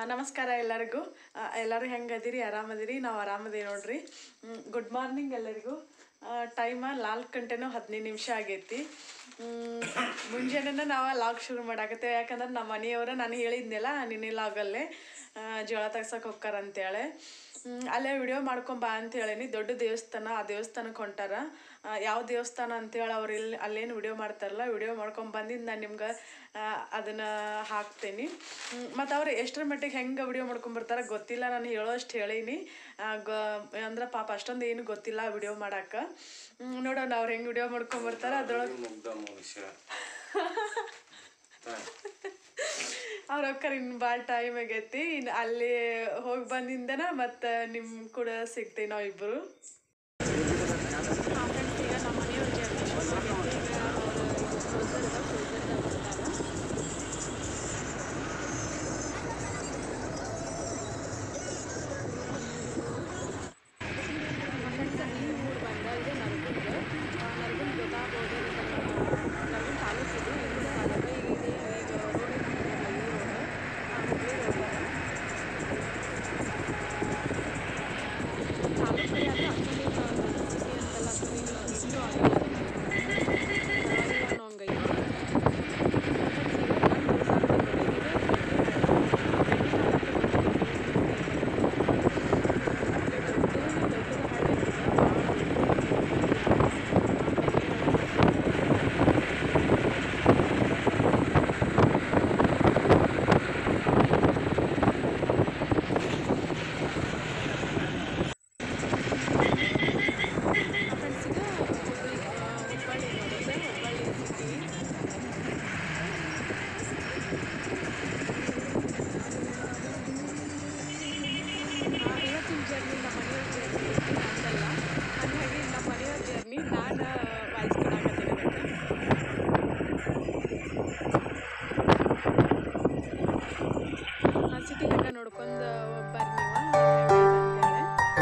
ನಮಸ್ಕಾರ ಎಲ್ಲರಿಗೂ ಆ, ಎಲ್ಲರೂ ಹೆಂಗದಿರಿ ಆರಾಮದಿರಿ ನಾವು ಆರಾಮದಿ ನೋಡ್ರಿ ಗುಡ್ ಮಾರ್ನಿಂಗ್ ಎಲ್ಲರಿಗೂ ಟೈಮ ನಾಲ್ಕು ಗಂಟೆನೂ ಹದಿನೈದು ನಿಮಿಷ ಆಗೈತಿ ಮ್, ಮುಂಜಾನೆನ ನಾವು ಲಾಗ್ ಶುರು ಮಾಡಾಕತ್ತೇವೆ ಯಾಕಂದ್ರೆ ನಮ್ಮ ಮನೆಯವರು ನಾನು ಹೇಳಿದ್ನಲ್ಲ ನಿನ್ನೆ ಲಾಗಲ್ಲೇ ಆ, ಜೋಳ ತೆಗ್ಸಕ್ಕೆ ಹೋಗ್ತಾರ ಅಂತೇಳಿ ಮ್, ಅಲ್ಲೇ ವಿಡಿಯೋ ಮಾಡ್ಕೊಂಬಾ ಅಂತ ಹೇಳೀನಿ ದೊಡ್ಡ ದೇವಸ್ಥಾನ ಆ ದೇವಸ್ಥಾನಕ್ಕೆ ಹೊಂಟಾರ ಆ, ಯಾವ ದೇವಸ್ಥಾನ ಅಂತೇಳಿ ಅವ್ರು ಇಲ್ಲಿ ಅಲ್ಲೇನು ವಿಡಿಯೋ ಮಾಡ್ತಾರಲ್ಲ ವಿಡಿಯೋ ಮಾಡ್ಕೊಂಡು ಬಂದಿದ್ದು ನಾನು ನಿಮ್ಗೆ ಅದನ್ನು ಹಾಕ್ತೀನಿ ಮತ್ತು ಅವ್ರು ಎಷ್ಟರ ಮಟ್ಟಿಗೆ ಹೆಂಗೆ ವಿಡಿಯೋ ಮಾಡ್ಕೊಂಬರ್ತಾರೆ ಗೊತ್ತಿಲ್ಲ ನಾನು ಹೇಳೋಷ್ಟು ಹೇಳೀನಿ ಆ, ಗೊ ಅಂದ್ರೆ ಪಾಪ ಅಷ್ಟೊಂದು ಏನು ಗೊತ್ತಿಲ್ಲ ವಿಡಿಯೋ ಮಾಡಕ್ಕೆ ನೋಡೋಣ ಅವ್ರು ಹೆಂಗೆ ವಿಡಿಯೋ ಮಾಡ್ಕೊಂಬರ್ತಾರೆ ಅದ್ರೊಳಗೆ ಮುಗ್ಧ ಮನುಷ್ಯ ಅವ್ರ ಅಕ್ಕರ್ ಇನ್ನು ಭಾಳ ಟೈಮ್ ಆಗೈತಿ ಇನ್ನು ಅಲ್ಲಿ ಹೋಗಿ ಬಂದಿಂದನ ಮತ್ತು ನಿಮ್ಮ ಕೂಡ ಸಿಗ್ತೀವಿ ನಾವಿಬ್ಬರು ಈಗ ನಮ್ಮ ಮನೆಯವ್ರ ಜರ್ನಿ ಶುರು ಆಗೈತಿ ಈಗ ಅವರು ಕ್ಲೋಸರ್ ಇವತ್ತಿನ ಜರ್ನಿ ನಮ್ಮ ಮನೆಯವ್ರ ಜರ್ನಿ ಅಂತಲ್ಲ ಹಾಗಾಗಿ ನಮ್ಮ ಮನೆಯವ್ರ ಜರ್ನಿ ನಾನು ವಾಯ್ಸ್ ಕೊಡಾಕತ್ತೀನಿ ಅದಕ್ಕೆ ಆ ಸಿಟಿ ಹಂಗೆ ನೋಡ್ಕೊಂಡು ಬರ್ರಿ ನೀವು ಅಂತೇಳಿ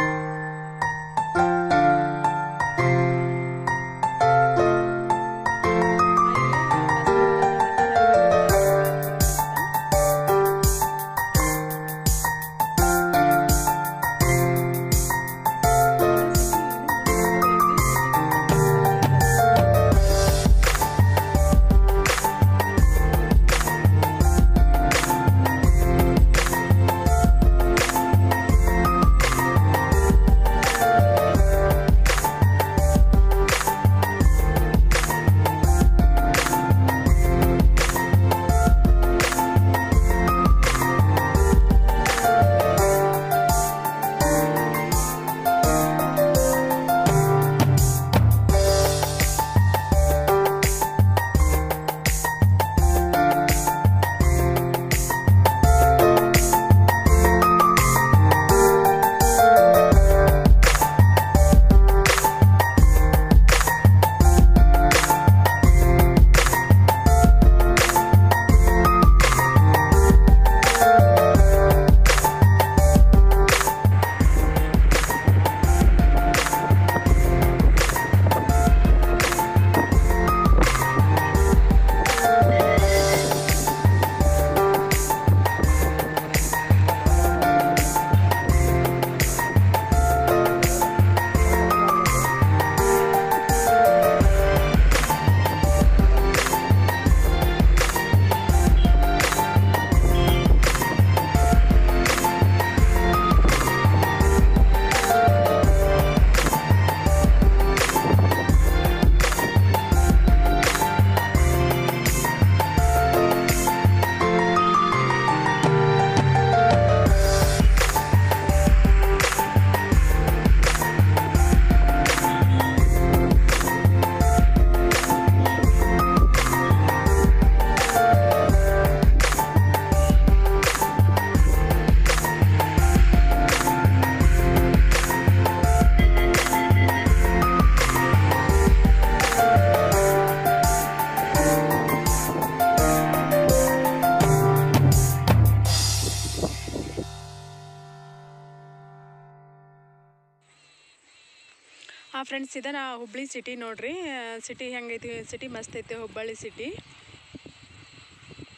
ಹಾಂ ಫ್ರೆಂಡ್ಸ್ ಇದ ನಾ ಹುಬ್ಳಿ ಸಿಟಿ ನೋಡ್ರಿ ಸಿಟಿ ಹೆಂಗೈತಿ ಸಿಟಿ ಮಸ್ತ್ ಐತಿ ಹುಬ್ಬಳ್ಳಿ ಸಿಟಿ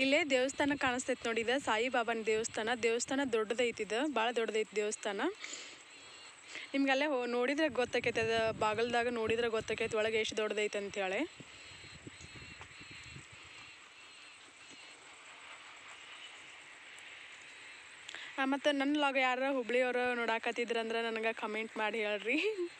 ಇಲ್ಲೇ ದೇವಸ್ಥಾನ ಕಾಣಿಸ್ತೈತೆ ನೋಡಿ ಇದು ಸಾಯಿಬಾಬಾನ ದೇವಸ್ಥಾನ ದೇವಸ್ಥಾನ ದೊಡ್ಡದೈತಿ ಇದು ಭಾಳ ದೊಡ್ಡದೈತಿ ದೇವಸ್ಥಾನ ನಿಮ್ಗಲ್ಲೇ ಹೋ ನೋಡಿದ್ರೆ ಗೊತ್ತಾಕೈತೆ ಅದು ಬಾಗಲ್ದಾಗ ನೋಡಿದ್ರೆ ಗೊತ್ತಾಕೈತೆ ಒಳಗೆ ಎಷ್ಟು ದೊಡ್ಡದೈತೆ ಅಂತೇಳಿ ಮತ್ತು ನನ್ನ ಲಾಗ ಯಾರು ಹುಬ್ಳಿಯವರು ನೋಡಾಕತ್ತಿದ್ರಂದ್ರೆ ನನಗೆ ಕಮೆಂಟ್ ಮಾಡಿ ಹೇಳ್ರಿ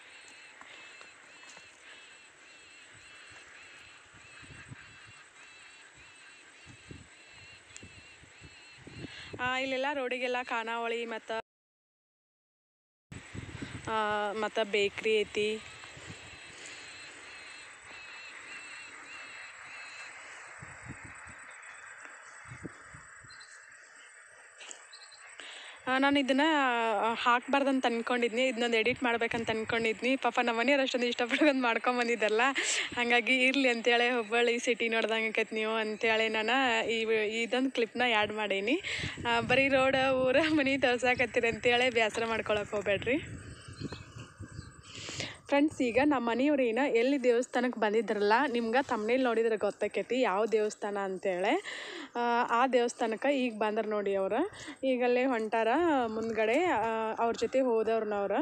ಆ, ಇಲ್ಲೆಲ್ಲ ರೋಡಿಗೆಲ್ಲ ಖಾನಾವಳಿ ಮತ್ತು ಮತ್ತು ಬೇಕ್ರಿ ಐತಿ ಆ, ನಾನು ಇದನ್ನು ಹಾಕ್ಬಾರ್ದಂತ ಅನ್ಕೊಂಡಿದ್ನಿ ಇದನ್ನೊಂದು ಎಡಿಟ್ ಮಾಡ್ಬೇಕಂತ ಅನ್ಕೊಂಡಿದ್ನಿ ಪಾಪ ನಮ್ಮ ಮನೆಯವ್ರು ಅಷ್ಟೊಂದು ಇಷ್ಟಪಡ್ಕೊಂಡು ಮಾಡ್ಕೊಂಬಂದಿದ್ದಲ್ಲ ಹಾಗಾಗಿ ಇರಲಿ ಅಂತೇಳಿ ಹುಬ್ಬಳ್ಳಿ ಸಿಟಿ ನೋಡ್ದಂಗೆ ಆಕೈತೆ ನೀವು ಅಂತೇಳಿ ನಾನು ಈ ವಿ- ಇದೊಂದು ಕ್ಲಿಪ್ನ ಆ್ಯಡ್ ಮಾಡೀನಿ ಆ, ಬರೀ ರೋಡ ಊರ ಮನೆ ತೋರ್ಸಾಕತ್ತೀರಿ ಅಂತೇಳಿ ಬೇಸರ ಮಾಡ್ಕೊಳಕ್ಕೆ ಹೋಗ್ಬೇಡ್ರಿ ಫ್ರೆಂಡ್ಸ್ ಈಗ ನಮ್ಮ ಮನೆಯವ್ರು ಏನೋ ಎಲ್ಲಿ ದೇವಸ್ಥಾನಕ್ಕೆ ಬಂದಿದ್ರಲ್ಲ ನಿಮ್ಗೆ ತಮ್ಮನೇಲಿ ನೋಡಿದ್ರೆ ಗೊತ್ತಾಕೈತಿ ಯಾವ ದೇವಸ್ಥಾನ ಅಂತೇಳಿ ಆ, ಆ ದೇವಸ್ಥಾನಕ್ಕೆ ಈಗ ಬಂದ್ರೆ ನೋಡಿ ಅವ್ರು ಈಗಲ್ಲೇ ಹೊಂಟಾರ ಮುಂದ್ಗಡೆ ಆ, ಅವ್ರ ಜೊತೆ ಹೋದವ್ರನ್ನವ್ರು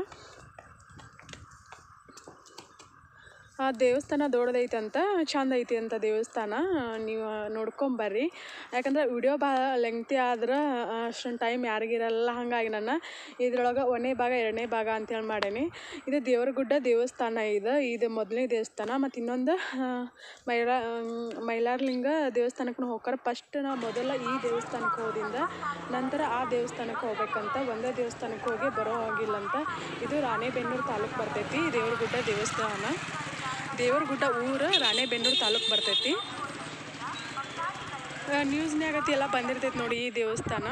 ಆ ದೇವಸ್ಥಾನ ದೊಡ್ಡದೈತಂತ ಚಂದ ಐತಿ ಅಂತ ದೇವಸ್ಥಾನ ನೀವು ನೋಡ್ಕೊಂಬರ್ರಿ ಯಾಕಂದ್ರೆ ವಿಡಿಯೋ ಭಾಳ ಲೆಂಗ್ತಿ ಆದ್ರೆ ಅಷ್ಟೊಂದು ಟೈಮ್ ಯಾರಿಗಿರಲ್ಲ ಹಾಗಾಗಿ ನಾನು ಇದ್ರೊಳಗೆ ಒಂದನೇ ಭಾಗ ಎರಡನೇ ಭಾಗ ಅಂತೇಳಿ ಮಾಡೀನಿ ಇದು ದೇವರಗುಡ್ಡ ದೇವಸ್ಥಾನ ಇದು ಇದು ಮೊದಲನೇ ದೇವಸ್ಥಾನ ಮತ್ತು ಇನ್ನೊಂದು ಆ, ಮೈಲಾ ಮೈಲಾರಲಿಂಗ ದೇವಸ್ಥಾನಕ್ಕೆ ಹೋಗ್ತಾರೆ ಫಸ್ಟ್ ನಾವು ಮೊದಲ ಈ ದೇವಸ್ಥಾನಕ್ಕೆ ಹೋದಿಂದ ನಂತರ ಆ ದೇವಸ್ಥಾನಕ್ಕೆ ಹೋಗ್ಬೇಕಂತ ಒಂದೇ ದೇವಸ್ಥಾನಕ್ಕೆ ಹೋಗಿ ಬರೋ ಹೋಗಿಲ್ಲಂತ ಇದು ರಾಣೆಬೆನ್ನೂರು ತಾಲೂಕು ಬರ್ತೈತಿ ದೇವರಗುಡ್ಡ ದೇವಸ್ಥಾನ ದೇವರಗುಡ್ಡ ಊರು ರಾಣೆಬೆನ್ನೂರು ತಾಲೂಕು ಬರ್ತೈತಿ ನ್ಯೂಸ್ನ್ಯಾಗತಿ ಎಲ್ಲ ಬಂದಿರ್ತೈತಿ ನೋಡಿ ಈ ದೇವಸ್ಥಾನ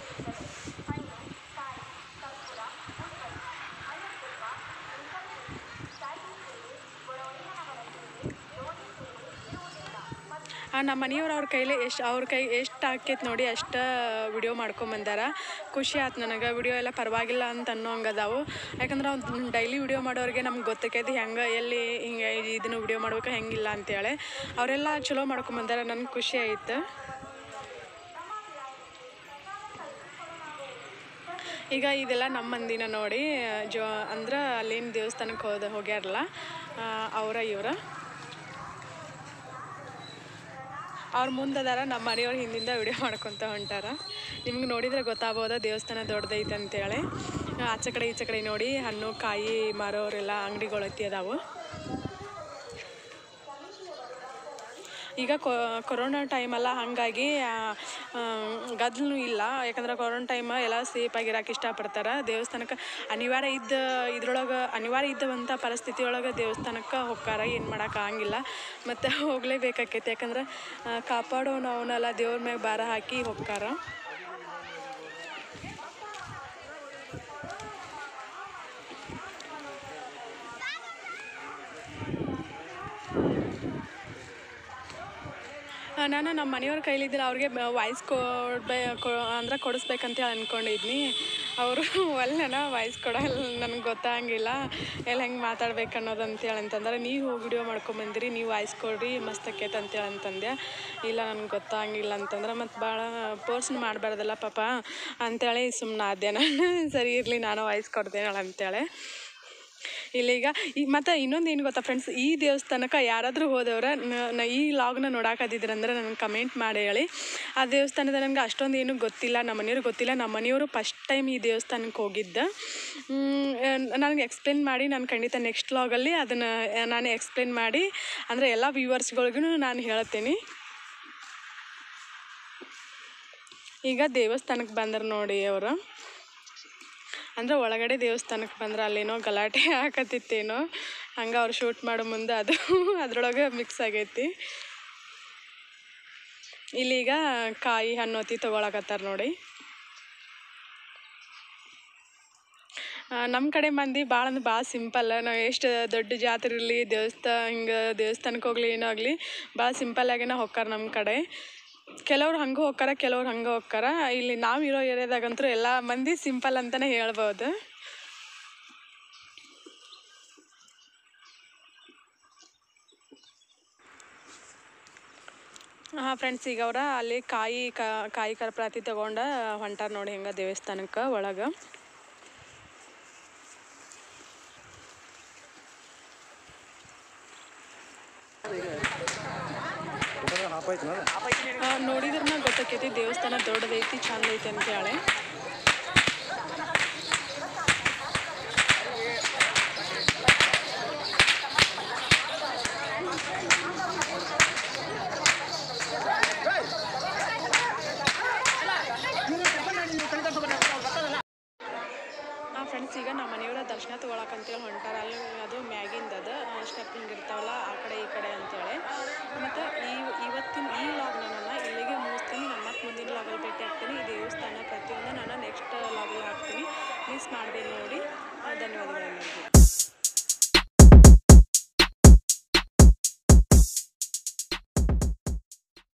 ಆ, ನಮ್ಮ ಮನೆಯವ್ರು ಅವ್ರ ಕೈಲಿ ಎಷ್ಟು ಅವ್ರ ಕೈ ಎಷ್ಟು ಆಕೈತೆ ನೋಡಿ ಅಷ್ಟು ವಿಡಿಯೋ ಮಾಡ್ಕೊಂಬಂದಾರ ಖುಷಿ ಆಯ್ತು ನನಗೆ ವಿಡಿಯೋ ಎಲ್ಲ ಪರವಾಗಿಲ್ಲ ಅಂತ ಅನ್ನೋ ಹಂಗೆ ಅದಾವು ಯಾಕಂದ್ರೆ ಅವ್ನು ಡೈಲಿ ವಿಡಿಯೋ ಮಾಡೋರಿಗೆ ನಮ್ಗೆ ಗೊತ್ತಾಕೈತಿ ಹೆಂಗೆ ಎಲ್ಲಿ ಹಿಂಗೆ ಇದನ್ನು ವಿಡಿಯೋ ಮಾಡ್ಬೇಕು ಹೆಂಗಿಲ್ಲ ಅಂತೇಳಿ ಅವರೆಲ್ಲ ಚಲೋ ಮಾಡ್ಕೊಂಬಂದಾರ ನನಗೆ ಖುಷಿ ಆಯ್ತು ಈಗ ಇದೆಲ್ಲ ನಮ್ಮ ಮಂದಿನ ನೋಡಿ ಜೋ ಅಂದ್ರೆ ಅಲ್ಲೇನು ದೇವಸ್ಥಾನಕ್ಕೆ ಹೋದ ಹೋಗ್ಯಾರಲ್ಲ ಅವರ ಇವರ ಅವ್ರ ಮುಂದದಾರ ನಮ್ಮ ಮನೆಯವ್ರ ಹಿಂದಿಂದ ವಿಡಿಯೋ ಮಾಡ್ಕೊತ ಹೊಂಟಾರ ನಿಮ್ಗೆ ನೋಡಿದ್ರೆ ಗೊತ್ತಾಗ್ಬೋದ ದೇವಸ್ಥಾನ ದೊಡ್ಡದೈತೆ ಅಂತೇಳಿ ಆಚೆ ಕಡೆ ಈಚೆ ಕಡೆ ನೋಡಿ ಹಣ್ಣು ಕಾಯಿ ಮಾರೋರೆಲ್ಲ ಅಂಗಡಿಗಳು ಐತಿ ಅದಾವು ಈಗ ಕೊರೋನಾ ಟೈಮಲ್ಲ ಹಾಗಾಗಿ ಗದ್ದಲು ಇಲ್ಲ ಯಾಕಂದ್ರೆ ಕೊರೋನಾ ಟೈಮ್ ಎಲ್ಲ ಸೇಫ್ ಆಗಿರಕ್ಕೆ ಇಷ್ಟಪಡ್ತಾರೆ ದೇವಸ್ಥಾನಕ್ಕೆ ಅನಿವಾರ್ಯ ಇದ್ದ ಇದ್ರೊಳಗೆ ಅನಿವಾರ್ಯ ಇದ್ದವಂಥ ಪರಿಸ್ಥಿತಿ ಒಳಗೆ ದೇವಸ್ಥಾನಕ್ಕೆ ಹೋಗ್ತಾರ ಏನು ಮಾಡೋಕೆ ಆಗಂಗಿಲ್ಲ ಮತ್ತು ಹೋಗಲೇಬೇಕಾಕೈತಿ ಯಾಕಂದ್ರೆ ಆ, ಕಾಪಾಡೋನು ಅವನ್ನೆಲ್ಲ ದೇವ್ರ ಮ್ಯಾಗ ಭಾರ ಹಾಕಿ ಹೋಗ್ತಾರ ಆ, ನಾನು ನಮ್ಮ ಮನೆಯವ್ರ ಕೈಲಿದ್ದಿಲ್ಲ ಅವ್ರಿಗೆ ವಾಯ್ಸ್ ಕೊಡ್ಬೇ ಕೊ ಅಂದ್ರೆ ಕೊಡಿಸ್ಬೇಕಂತ ಅಂದ್ಕೊಂಡಿದ್ನಿ ಅವರು ಒಲ್ಲನ ವಾಯ್ಸ್ ಕೊಡಲ್ಲ ನನಗೆ ಗೊತ್ತಾಗಂಗಿಲ್ಲ ಎಲ್ಲ ಹೆಂಗೆ ಮಾತಾಡ್ಬೇಕು ಅನ್ನೋದು ಅಂತೇಳಿ ಅಂತಂದ್ರೆ ನೀವು ಹೋಗಿ ವಿಡಿಯೋ ಮಾಡ್ಕೊಂಬಂದಿರಿ ನೀವು ವಾಯ್ಸ್ ಕೊಡ್ರಿ ಮಸ್ತ್ ಆಕೈತೆ ಅಂತೇಳಿ ಅಂತಂದೆ ಇಲ್ಲ ನನಗೆ ಗೊತ್ತಾಗಂಗಿಲ್ಲ ಅಂತಂದ್ರೆ ಮತ್ತು ಭಾಳ ಪೋರ್ಸ್ನ್ ಮಾಡಬಾರ್ದಲ್ಲ ಪಾಪ ಅಂತೇಳಿ ಸುಮ್ಮನೆ ಆದ್ಯ ನಾನು ಸರಿ ಇರಲಿ ನಾನು ವಾಯ್ಸ್ ಕೊಡ್ತೇನೆ ಅಂತೇಳಿ ಇಲ್ಲೀಗ ಈ ಮತ್ತು ಇನ್ನೊಂದು ಏನು ಗೊತ್ತಾ ಫ್ರೆಂಡ್ಸ್ ಈ ದೇವಸ್ಥಾನಕ್ಕೆ ಯಾರಾದರೂ ಹೋದವ್ರ ನ ಈ ಲಾಗ್ನ ನೋಡಾಕತ್ತಿದ್ರಂದ್ರೆ ನನಗೆ ಕಮೆಂಟ್ ಮಾಡಿ ಹೇಳಿ ಆ ದೇವಸ್ಥಾನದ ನನಗೆ ಅಷ್ಟೊಂದು ಏನು ಗೊತ್ತಿಲ್ಲ ನಮ್ಮ ಮನೆಯವ್ರಿಗೆ ಗೊತ್ತಿಲ್ಲ ನಮ್ಮ ಮನೆಯವರು ಫಸ್ಟ್ ಟೈಮ್ ಈ ದೇವಸ್ಥಾನಕ್ಕೆ ಹೋಗಿದ್ದ ನನಗೆ ಎಕ್ಸ್ಪ್ಲೇನ್ ಮಾಡಿ ನಾನು ಖಂಡಿತ ನೆಕ್ಸ್ಟ್ ಲಾಗಲ್ಲಿ ಅದನ್ನು ನಾನು ಎಕ್ಸ್ಪ್ಲೇನ್ ಮಾಡಿ ಅಂದರೆ ಎಲ್ಲ ವ್ಯೂವರ್ಸ್ಗಳಿಗೂ ನಾನು ಹೇಳ್ತೀನಿ ಈಗ ದೇವಸ್ಥಾನಕ್ಕೆ ಬಂದ್ರೆ ನೋಡಿ ಅವರು ಅಂದ್ರೆ ಒಳಗಡೆ ದೇವಸ್ಥಾನಕ್ಕೆ ಬಂದ್ರೆ ಅಲ್ಲೇನೋ ಗಲಾಟೆ ಹಾಕತ್ತಿತ್ತೇನೋ ಹಂಗೆ ಅವ್ರು ಶೂಟ್ ಮಾಡೋ ಮುಂದೆ ಅದು ಅದ್ರೊಳಗೆ ಮಿಕ್ಸ್ ಆಗೈತಿ ಇಲ್ಲೀಗ ಕಾಯಿ ಹಣ್ಣೊತ್ತಿ ತೊಗೊಳಕತ್ತಾರ ನೋಡಿ ನಮ್ಮ ಕಡೆ ಮಂದಿ ಭಾಳ ಅಂದ್ರೆ ಭಾಳ ಸಿಂಪಲ್ ನಾವು ಎಷ್ಟು ದೊಡ್ಡ ಜಾತ್ರೆ ಇರಲಿ ದೇವಸ್ಥಾನ ಹಿಂಗೆ ದೇವಸ್ಥಾನಕ್ಕೆ ಹೋಗ್ಲಿ ಏನೋ ಆಗಲಿ ಭಾಳ ಸಿಂಪಲ್ಲಾಗೇನ ಹೋಗ್ತಾರ ನಮ್ಮ ಕಡೆ ಕೆಲವ್ರು ಹಂಗೆ ಹೋಗ್ತಾರ ಕೆಲವ್ರು ಹಂಗೆ ಹೋಗ್ತಾರ ಇಲ್ಲಿ ನಾವು ಇರೋ ಏರಿಯಾದಾಗಂತೂ ಎಲ್ಲ ಮಂದಿ ಸಿಂಪಲ್ ಅಂತಲೇ ಹೇಳ್ಬೋದು ಹಾಂ ಫ್ರೆಂಡ್ಸ್ ಈಗ ಅವ್ರ ಅಲ್ಲಿ ಕಾಯಿ ಕಾ- ಕಾಯಿ ಕರ್ಪ್ರಾತಿ ತಗೊಂಡ ಹೊಂಟಾರ ನೋಡಿ ಹೆಂಗ ದೇವಸ್ಥಾನಕ್ಕೆ ಒಳಗೆ ನೋಡಿದ್ರೆ ಗೊತ್ತಾಕೈತಿ ದೇವಸ್ಥಾನ ದೊಡ್ಡದೈತಿ ಚಂದ ಐತಿ ಅಂತ ಹೇಳಿ